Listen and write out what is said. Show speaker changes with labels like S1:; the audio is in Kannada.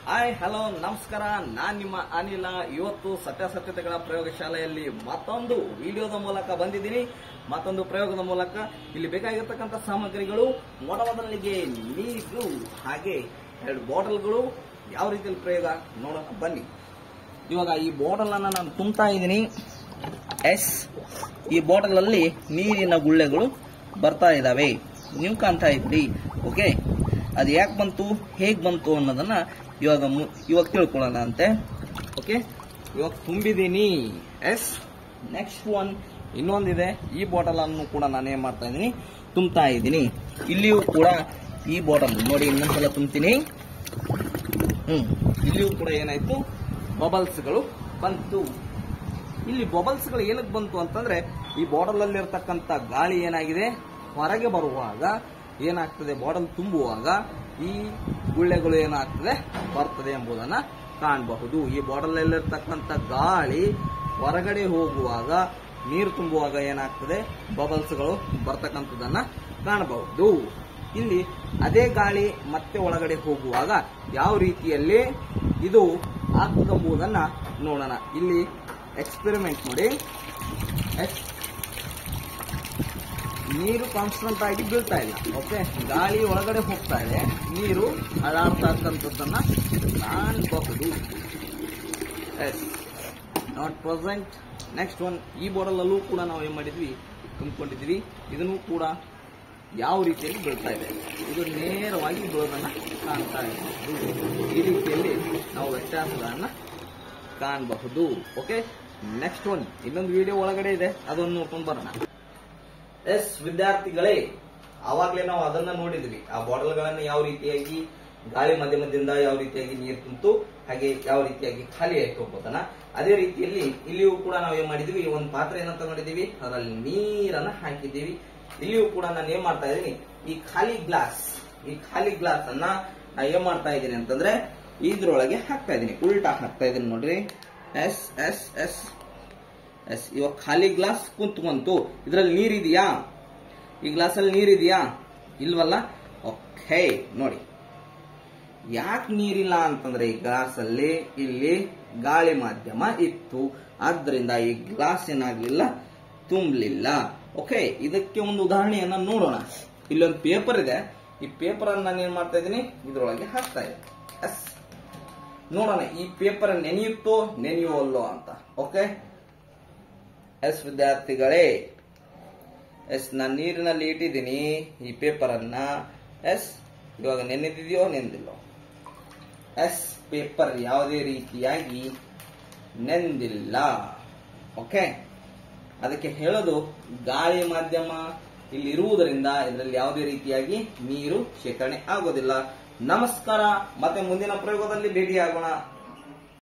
S1: ಹಾಯ್ ಹಲೋ ನಮಸ್ಕಾರ ನಾನ್ ನಿಮ್ಮ ಅನಿಲ ಇವತ್ತು ಸತ್ಯಾಸತ್ಯತೆಗಳ ಪ್ರಯೋಗಶಾಲೆಯಲ್ಲಿ ಮತ್ತೊಂದು ವಿಡಿಯೋದ ಮೂಲಕ ಬಂದಿದ್ದೀನಿ ಮತ್ತೊಂದು ಪ್ರಯೋಗದ ಮೂಲಕ ಇಲ್ಲಿ ಬೇಕಾಗಿರ್ತಕ್ಕಂಥ ಸಾಮಗ್ರಿಗಳು ಮೊದಮೊದಲಿಗೆ ನೀರು ಹಾಗೆ ಎರಡು ಬಾಟಲ್ಗಳು ಯಾವ ರೀತಿಯಲ್ಲಿ ಪ್ರಯೋಗ ನೋಡೋಣ ಬನ್ನಿ ಇವಾಗ ಈ ಬಾಟಲ್ ಅನ್ನ ನಾನು ತುಂಬ್ತಾ ಇದ್ದೀನಿ ಎಸ್ ಈ ಬಾಟಲ್ ಅಲ್ಲಿ ನೀರಿನ ಗುಳ್ಳೆಗಳು ಬರ್ತಾ ಇದಾವೆ ನೀವು ಕಾಣ್ತಾ ಇದ್ರಿ ಓಕೆ ಅದು ಯಾಕೆ ಬಂತು ಹೇಗೆ ಬಂತು ಅನ್ನೋದನ್ನ ಇವಾಗ ಮು- ಇವಾಗ ತಿಳ್ಕೊಳ್ಳೋಣ ಅಂತೆ ಓಕೆ ಇವಾಗ ತುಂಬಿದ್ದೀನಿ ಎಸ್ ನೆಕ್ಸ್ಟ್ ಒನ್ ಇನ್ನೊಂದಿದೆ ಈ ಬಾಟಲ್ ಅನ್ನು ಕೂಡ ನಾನು ಏನ್ ಮಾಡ್ತಾ ಇದ್ದೀನಿ ತುಂಬ್ತಾ ಇದ್ದೀನಿ ಇಲ್ಲಿಯೂ ಕೂಡ ಈ ಬಾಟಲ್ ನೋಡಿ ಇನ್ನೊಂದ್ಸಲ ತುಂಬ್ತೀನಿ ಹ್ಮ್ ಇಲ್ಲಿಯೂ ಕೂಡ ಏನಾಯ್ತು ಬಬಲ್ಸ್ಗಳು ಬಂತು ಇಲ್ಲಿ ಬಬಲ್ಸ್ಗಳು ಏನಕ್ಕೆ ಬಂತು ಅಂತಂದ್ರೆ ಈ ಬಾಟಲ್ ಅಲ್ಲಿ ಇರ್ತಕ್ಕಂಥ ಗಾಳಿ ಏನಾಗಿದೆ ಹೊರಗೆ ಬರುವಾಗ ಏನಾಗ್ತದೆ ಬಾಟಲ್ ತುಂಬುವಾಗ ಈ ಗುಳ್ಳೆಗಳು ಏನಾಗ್ತದೆ ಬರ್ತದೆ ಎಂಬುದನ್ನ ಕಾಣಬಹುದು ಈ ಬಾಟಲ್ ಅಲ್ಲಿರ್ತಕ್ಕಂಥ ಗಾಳಿ ಹೊರಗಡೆ ಹೋಗುವಾಗ ನೀರು ತುಂಬುವಾಗ ಏನಾಗ್ತದೆ ಬಬಲ್ಸ್ಗಳು ಬರ್ತಕ್ಕಂಥದ್ದನ್ನ ಕಾಣಬಹುದು ಇಲ್ಲಿ ಅದೇ ಗಾಳಿ ಮತ್ತೆ ಒಳಗಡೆ ಹೋಗುವಾಗ ಯಾವ ರೀತಿಯಲ್ಲಿ ಇದು ಆಗ್ತದೆಂಬುದನ್ನ ನೋಡೋಣ ಇಲ್ಲಿ ಎಕ್ಸ್ಪೆರಿಮೆಂಟ್ ನೋಡಿ ಎಸ್ ನೀರು ಕಾನ್ಸ್ಟಂಟ್ ಆಗಿ ಬೀಳ್ತಾ ಇಲ್ಲ ಓಕೆ ಗಾಳಿ ಒಳಗಡೆ ಹೋಗ್ತಾ ಇದೆ ನೀರು ಅಳಾಡ್ತಾ ಇರ್ತಕ್ಕಂಥದ್ದನ್ನ ಕಾಣಬಹುದು yes not present next one ಈ ಬಾಟಲ್ ಅಲ್ಲೂ ಕೂಡ ನಾವು ಏನ್ ಮಾಡಿದ್ವಿ ತುಂಬಿಕೊಂಡಿದ್ವಿ ಇದನ್ನು ಕೂಡ ಯಾವ ರೀತಿಯಲ್ಲಿ ಬೀಳ್ತಾ ಇದೆ ಇದು ನೇರವಾಗಿ ಬೀಳೋದನ್ನ ಕಾಣ್ತಾ ಇರಬಹುದು ಈ ರೀತಿಯಲ್ಲಿ ನಾವು ವ್ಯತ್ಯಾಸಗಳನ್ನ ಕಾಣಬಹುದು ಓಕೆ ನೆಕ್ಸ್ಟ್ ಒನ್ ಇನ್ನೊಂದು ವಿಡಿಯೋ ಒಳಗಡೆ ಇದೆ ಅದನ್ನು ನೋಡ್ಕೊಂಡು ಬರೋಣ ಎಸ್ ವಿದ್ಯಾರ್ಥಿಗಳೇ ಆವಾಗಲೇ ನಾವು ಅದನ್ನ ನೋಡಿದ್ವಿ ಆ ಬಾಟಲ್ಗಳನ್ನ ಯಾವ ರೀತಿಯಾಗಿ ಗಾಳಿ ಮಾಧ್ಯಮದಿಂದ ಯಾವ ರೀತಿಯಾಗಿ ನೀರು ತುಂಬಿತು ಹಾಗೆ ಯಾವ ರೀತಿಯಾಗಿ ಖಾಲಿ ಆಯ್ತು ಎಂಬುದನ್ನ ಅದೇ ರೀತಿಯಲ್ಲಿ ಇಲ್ಲಿಯೂ ಕೂಡ ನಾವು ಏನ್ ಮಾಡಿದ್ವಿ ಒಂದು ಪಾತ್ರೆಯನ್ನ ತಗೊಂಡಿದ್ದೀವಿ ಅದರಲ್ಲಿ ನೀರನ್ನ ಹಾಕಿದ್ದೀವಿ ಇಲ್ಲಿಯೂ ಕೂಡ ನಾನು ಏನ್ ಮಾಡ್ತಾ ಇದ್ದೀನಿ ಈ ಖಾಲಿ ಗ್ಲಾಸ್ ಈ ಖಾಲಿ ಗ್ಲಾಸ್ ಅನ್ನ ನಾ ಏನ್ ಮಾಡ್ತಾ ಇದ್ದೀನಿ ಅಂತಂದ್ರೆ ಇದ್ರೊಳಗೆ ಹಾಕ್ತಾ ಇದ್ದೀನಿ ಉಲ್ಟಾ ಹಾಕ್ತಾ ಇದ್ದೀನಿ ನೋಡ್ರಿ ಎಸ್ ಎಸ್ ಎಸ್ ಎಸ್ ಇವಾಗ ಖಾಲಿ ಗ್ಲಾಸ್ ಕುಂತ್ಕೊಂತು ಇದ್ರಲ್ಲಿ ನೀರಿದೆಯಾ ಈ ಗ್ಲಾಸಲ್ಲಿ ನೀರಿದೆಯಾ ಇಲ್ವಲ್ಲ ಓಕೆ ನೋಡಿ ಯಾಕೆ ನೀರಿಲ್ಲ ಅಂತಂದ್ರೆ ಈ ಗ್ಲಾಸ್ ಅಲ್ಲಿ ಇಲ್ಲಿ ಗಾಳಿ ಮಾಧ್ಯಮ ಇತ್ತು ಆದ್ರಿಂದ ಈ ಗ್ಲಾಸ್ ಏನಾಗ್ಲಿಲ್ಲ ತುಂಬಲಿಲ್ಲ ಓಕೆ ಇದಕ್ಕೆ ಒಂದು ಉದಾಹರಣೆಯನ್ನ ನೋಡೋಣ ಇಲ್ಲೊಂದು ಪೇಪರ್ ಇದೆ ಈ ಪೇಪರ್ ಅನ್ನ ನಾನು ಏನ್ ಮಾಡ್ತಾ ಇದ್ದೀನಿ ಇದ್ರೊಳಗೆ ಹಾಕ್ತಾ ಇದೆ ಎಸ್ ನೋಡೋಣ ಈ ಪೇಪರ್ ನೆನೆಯುತ್ತೋ ನೆನೆಯುವಲ್ಲೋ ಅಂತ ಓಕೆ ಎಸ್ ವಿದ್ಯಾರ್ಥಿಗಳೇ ಎಸ್ ನಾನು ನೀರಿನಲ್ಲಿ ಇಟ್ಟಿದ್ದೀನಿ ಈ ಪೇಪರ್ ಅನ್ನ ಎಸ್ ಇವಾಗ ನೆನೆದಿದೆಯೋ ನೆಂದಿಲ್ಲೋ ಎಸ್ ಪೇಪರ್ ಯಾವುದೇ ರೀತಿಯಾಗಿ ನೆಂದಿಲ್ಲ ಓಕೆ ಅದಕ್ಕೆ ಹೇಳೋದು ಗಾಳಿ ಮಾಧ್ಯಮ ಇಲ್ಲಿ ಇರುವುದರಿಂದ ಇದರಲ್ಲಿ ಯಾವುದೇ ರೀತಿಯಾಗಿ ನೀರು ಶೇಖರಣೆ ಆಗೋದಿಲ್ಲ ನಮಸ್ಕಾರ ಮತ್ತೆ ಮುಂದಿನ ಪ್ರಯೋಗದಲ್ಲಿ ಭೇಟಿಯಾಗೋಣ